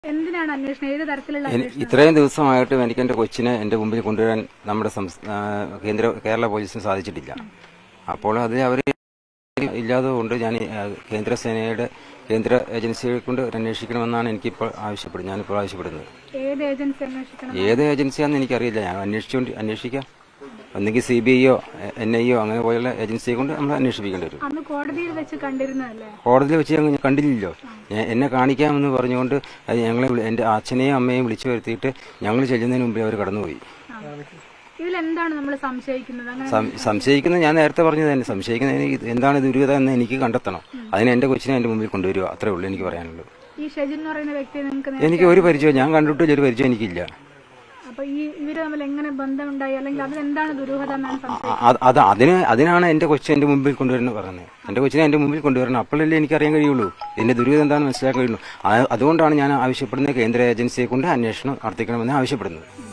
എന്തിനാണ് അന്വേഷണം ഏത് തരത്തിലുള്ള എനി- അന്വേഷണം ഇത്രയും ദിവസമായിട്ടും എനിക്ക് എന്റെ കൊച്ചിനെ എന്റെ മുമ്പിൽ കൊണ്ടുവരാൻ നമ്മുടെ സംസ്ഥ- ആ, കേന്ദ്ര കേരള പോലീസിന് സാധിച്ചിട്ടില്ല അപ്പോൾ അത് അവർ ഇല്ലാത്തതുകൊണ്ട് ഞാൻ ഈ, ആ, കേന്ദ്ര സേനയുടെ കേന്ദ്ര ഏജൻസികളെ കൊണ്ട് അന്വേഷിക്കണമെന്നാണ് എനിക്കിപ്പോൾ ആവശ്യപ്പെടുന്നത് ഞാനിപ്പോൾ ആവശ്യപ്പെടുന്നത് ഏത് ഏജൻസി അന്വേഷിക്കണം ഏത് ഏജൻസിയാണെന്ന് എനിക്കറിയില്ല ഞാൻ അന്വേഷിച്ചുകൊണ്ട് അന്വേഷിക്കാം ഒന്നെങ്കിൽ സി ബി ഐയോ എൻ ഐയോ അങ്ങനെ പോലുള്ള ഏജൻസിയെ കൊണ്ട് നമ്മൾ അന്വേഷിപ്പിക്കേണ്ടി വരും അന്ന് കോടതിയിൽ വെച്ച് കണ്ടിരുന്നതല്ലേ കോടതിയിൽ വെച്ച് ഞങ്ങൾ കണ്ടില്ലല്ലോ ഞാൻ- എന്നെ കാണിക്കാമെന്ന് പറഞ്ഞുകൊണ്ട് അത് ഞങ്ങളെ വിളി- എൻ്റെ അച്ഛനെയും അമ്മയെയും വിളിച്ചു വരുത്തിയിട്ട് ഞങ്ങൾ ചെല്ലുന്നതിന് മുമ്പേ അവർ കടന്നുപോയി ഇതിൽ എന്താണ് നമ്മൾ സംശയിക്കുന്നത് അങ്ങനെ സം- സംശയിക്കുന്നത് ഞാൻ നേരത്തെ പറഞ്ഞത് തന്നെ സംശയിക്കുന്നതിന് ഇത് എന്താണ് ദുരിതം എന്ന് എനിക്ക് കണ്ടെത്തണം അതിന് എൻ്റെ കൊച്ചിനെ എൻ്റെ മുമ്പിൽ കൊണ്ടുവരിക അത്രേ ഉള്ളൂ എനിക്ക് പറയാനുള്ളൂ ഈ ഷെജിൻ എന്ന് പറയുന്ന വ്യക്തിയെ നിങ്ങൾക്ക് നേ- എനിക്ക് ഒരു പരിചയം ഞാൻ കണ്ടിട്ടില്ല ഒരു പരിചയം എനിക്കില്ല അപ്പൊ ഈ ഇവര് തമ്മിൽ എങ്ങനെ ബന്ധമുണ്ടായി അല്ലെങ്കിൽ അതിൽ എന്താണ് ദുരൂഹത എന്നാണ് സംശയം അ- അത് അത് അതിന് അതിനാണ് എൻ്റെ കൊച്ചു എൻ്റെ മുമ്പിൽ കൊണ്ടുവരുന്നത് പറയുന്നത് എൻ്റെ കൊച്ചിനെ എൻ്റെ മുമ്പിൽ കൊണ്ടുവരണം അപ്പോഴല്ലേ എനിക്ക് അറിയാൻ കഴിയുള്ളൂ ഇതിൻ്റെ ദുരിതം എന്താണെന്ന് മനസ്സിലാക്കാൻ കഴിയുള്ളൂ ആ- അതുകൊണ്ടാണ് ഞാൻ ആവശ്യപ്പെടുന്നത് കേന്ദ്ര ഏജൻസിയെ കൊണ്ട് അന്വേഷണം നടത്തിക്കണമെന്ന് ആവശ്യപ്പെടുന്നത്